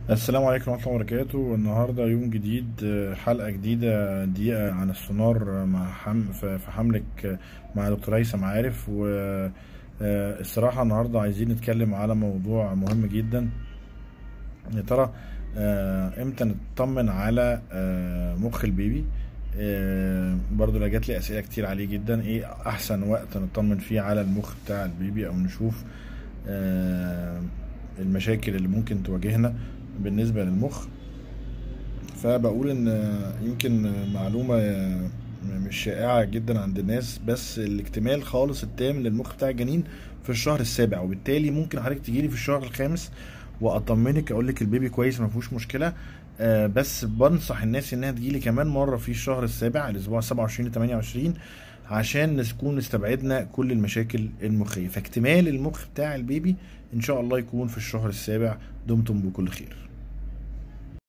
السلام عليكم ورحمة الله وبركاته النهاردة يوم جديد آه، حلقة جديدة دقيقة عن السونار مع حم في في حملك آه، مع دكتور هيثم عارف والصراحة النهاردة عايزين نتكلم على موضوع مهم جدا يا ترى آه، امتى نطمن على آه، مخ البيبي آه، برضو لا جات لي اسئله كتير عليه جدا ايه احسن وقت نطمن فيه على المخ بتاع البيبي او نشوف آه، المشاكل اللي ممكن تواجهنا بالنسبه للمخ فبقول ان آه، يمكن آه، معلومه آه، مش شائعه جدا عند الناس بس الاكتمال خالص التام للمخ بتاع الجنين في الشهر السابع وبالتالي ممكن حضرتك تجيلي في الشهر الخامس واطمنك اقول لك البيبي كويس ما فيهوش مشكله آه بس بنصح الناس انها تجيلي كمان مره في الشهر السابع الاسبوع 27 ل 28 عشان نكون استبعدنا كل المشاكل المخيه فاكتمال المخ بتاع البيبي ان شاء الله يكون في الشهر السابع دمتم بكل خير